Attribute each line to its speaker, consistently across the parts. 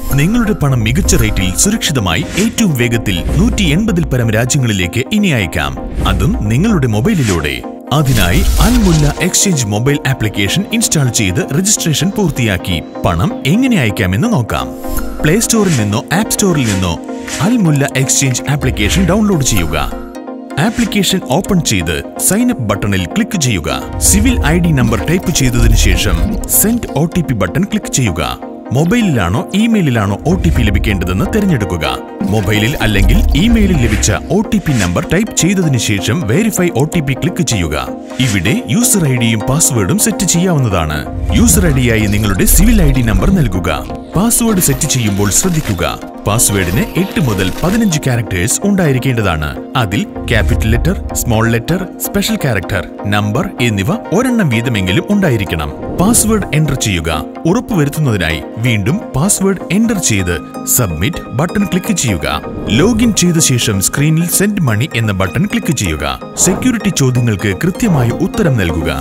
Speaker 1: നിങ്ങളുടെ പണം മികച്ച റേറ്റിൽ സുരക്ഷിതമായി ഏറ്റവും വേഗത്തിൽ നൂറ്റി എൺപതിൽ പരം രാജ്യങ്ങളിലേക്ക് ഇനി അയക്കാം അതും നിങ്ങളുടെ മൊബൈലിലൂടെ അതിനായി Al Mulla Exchange mobile application install ചെയ്ത് രജിസ്ട്രേഷൻ പൂർത്തിയാക്കി പണം എങ്ങനെ അയക്കാമെന്ന് നോക്കാം പ്ലേ സ്റ്റോറിൽ നിന്നോ ആപ്പ് സ്റ്റോറിൽ നിന്നോ അൽമുല്ല എക്സ്ചേഞ്ച് ആപ്ലിക്കേഷൻ ഡൗൺലോഡ് ചെയ്യുക ആപ്ലിക്കേഷൻ ഓപ്പൺ ചെയ്ത് സൈൻ അപ്പ് ബട്ടണിൽ ക്ലിക്ക് ചെയ്യുക civil I D number type ചെയ്തതിനു ശേഷം send O T P button click ചെയ്യുക മൊബൈലിലാണോ ഇമെയിലിലാണോ ഒ ടി പി ലഭിക്കേണ്ടതെന്ന് തിരഞ്ഞെടുക്കുക മൊബൈലിൽ അല്ലെങ്കിൽ ഇമെയിലിൽ ലഭിച്ച O T P number type ചെയ്തതിനു ശേഷം verify O T P click ചെയ്യുക ഇവിടെ യൂസർ ഐ ഡിയും പാസ്വേഡും സെറ്റ് ചെയ്യാവുന്നതാണ് യൂസർ ഐ ഡിയായി നിങ്ങളുടെ സിവിൽ ഐ ഡി നമ്പർ നൽകുക പാസ്വേഡ് സെറ്റ് ചെയ്യുമ്പോൾ ശ്രദ്ധിക്കുക പാസ്വേഡിന് എട്ട് മുതൽ പതിനഞ്ച് ക്യാരക്ടേഴ്സ് ഉണ്ടായിരിക്കേണ്ടതാണ് അതിൽ capital letter small letter special character number എന്നിവ ഒരെണ്ണം വീതമെങ്കിലും ഉണ്ടായിരിക്കണം പാസ്വേഡ് എൻ്റർ ചെയ്യുക ഉറപ്പുവരുത്തുന്നതിനായി വീണ്ടും പാസ്വേഡ് എൻ്റർ ചെയ്ത് സബ്മിറ്റ് ബട്ടൺ ക്ലിക്ക് ചെയ്യുക ലോഗിൻ ചെയ്ത ശേഷം സ്ക്രീനിൽ സെൻഡ് മണി എന്ന ബട്ടൺ ക്ലിക്ക് ചെയ്യുക സെക്യൂരിറ്റി ചോദ്യങ്ങൾക്ക് കൃത്യമായ ഉത്തരം നൽകുക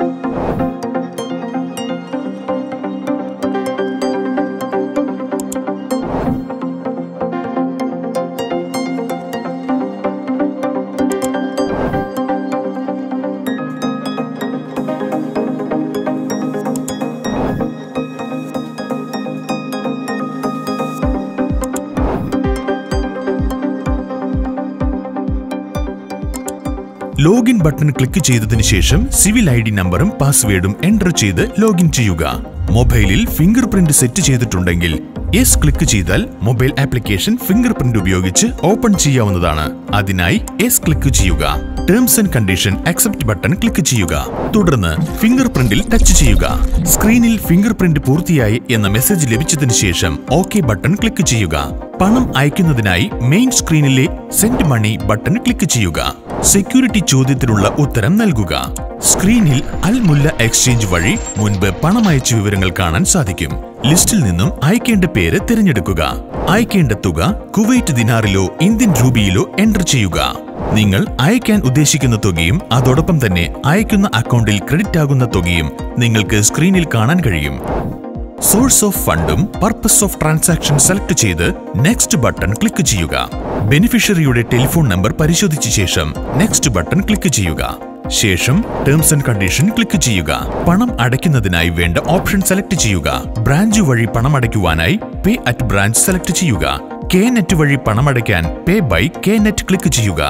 Speaker 1: ലോഗിൻ ബട്ടൺ ക്ലിക്ക് ചെയ്തതിനു ശേഷം സിവിൽ ഐ ഡി നമ്പറും പാസ്വേഡും എൻ്റർ ചെയ്ത് ലോഗിൻ ചെയ്യുക മൊബൈലിൽ ഫിംഗർ പ്രിന്റ് സെറ്റ് ചെയ്തിട്ടുണ്ടെങ്കിൽ യെസ് ക്ലിക്ക് ചെയ്താൽ മൊബൈൽ ആപ്ലിക്കേഷൻ ഫിംഗർ പ്രിന്റ് ഉപയോഗിച്ച് ഓപ്പൺ ചെയ്യാവുന്നതാണ് അതിനായി യെസ് ക്ലിക്ക് ചെയ്യുക terms and condition accept button click ചെയ്യുക തുടർന്ന് ഫിംഗർ പ്രിന്റിൽ ടച്ച് ചെയ്യുക സ്ക്രീനിൽ ഫിംഗർ പ്രിന്റ് പൂർത്തിയായി എന്ന മെസ്സേജ് ലഭിച്ചതിനു ശേഷം ഓക്കെ ബട്ടൺ ക്ലിക്ക് ചെയ്യുക പണം അയക്കുന്നതിനായി മെയിൻ സ്ക്രീനിലെ സെൻഡ് മണി ബട്ടൺ ക്ലിക്ക് ചെയ്യുക സെക്യൂരിറ്റി ചോദ്യത്തിനുള്ള ഉത്തരം നൽകുക സ്ക്രീനിൽ അൽ മുല്ല എക്സ്ചേഞ്ച് വഴി മുൻപ് പണം അയച്ച വിവരങ്ങൾ കാണാൻ സാധിക്കും ലിസ്റ്റിൽ നിന്നും അയക്കേണ്ട പേര് തിരഞ്ഞെടുക്കുക അയക്കേണ്ട തുക കുവൈറ്റ് ദിനാറിലോ ഇന്ത്യൻ രൂപയിലോ എൻ്റർ ചെയ്യുക നിങ്ങൾ അയക്കാൻ ഉദ്ദേശിക്കുന്ന തുകയും അതോടൊപ്പം തന്നെ അയക്കുന്ന അക്കൗണ്ടിൽ ക്രെഡിറ്റ് ആകുന്ന തുകയും നിങ്ങൾക്ക് സ്ക്രീനിൽ കാണാൻ കഴിയും സോഴ്സ് ഓഫ് ഫണ്ടും പർപ്പസ് ഓഫ് ട്രാൻസാക്ഷൻ സെലക്ട് ചെയ്ത് നെക്സ്റ്റ് ബട്ടൺ ക്ലിക്ക് ചെയ്യുക ബെനിഫിഷ്യറിയുടെ ടെലിഫോൺ നമ്പർ പരിശോധിച്ച ശേഷം നെക്സ്റ്റ് ബട്ടൺ ക്ലിക്ക് ചെയ്യുക ശേഷം ടേംസ് ആൻഡ് കണ്ടീഷൻ ക്ലിക്ക് ചെയ്യുക പണം അടയ്ക്കുന്നതിനായി വേണ്ട ഓപ്ഷൻ സെലക്ട് ചെയ്യുക ബ്രാഞ്ച് വഴി പണം അടയ്ക്കുവാനായി പേ അറ്റ് ബ്രാഞ്ച് സെലക്ട് ചെയ്യുക കെ നെറ്റ് വഴി പണം അടയ്ക്കാൻ pay by K net click ചെയ്യുക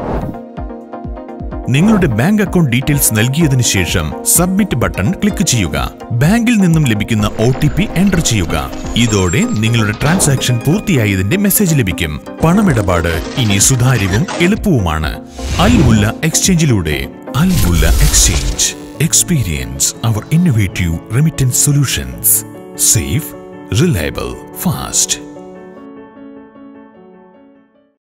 Speaker 1: നിങ്ങളുടെ ബാങ്ക് അക്കൗണ്ട് ഡീറ്റെയിൽസ് നൽകിയതിനു ശേഷം സബ്മിറ്റ് ബട്ടൺ ക്ലിക്ക് ചെയ്യുക ബാങ്കിൽ നിന്നും ലഭിക്കുന്ന ഒ ടി പി എൻ്റർ ചെയ്യുക ഇതോടെ നിങ്ങളുടെ ട്രാൻസാക്ഷൻ പൂർത്തിയായതിന്റെ മെസ്സേജ് ലഭിക്കും പണമിടപാട് ഇനി സുതാര്യവും എളുപ്പവുമാണ് അൽ മുല്ല എക്സ്ചേഞ്ചിലൂടെ Al Mulla Exchange experience our innovative remittance solutions safe reliable fast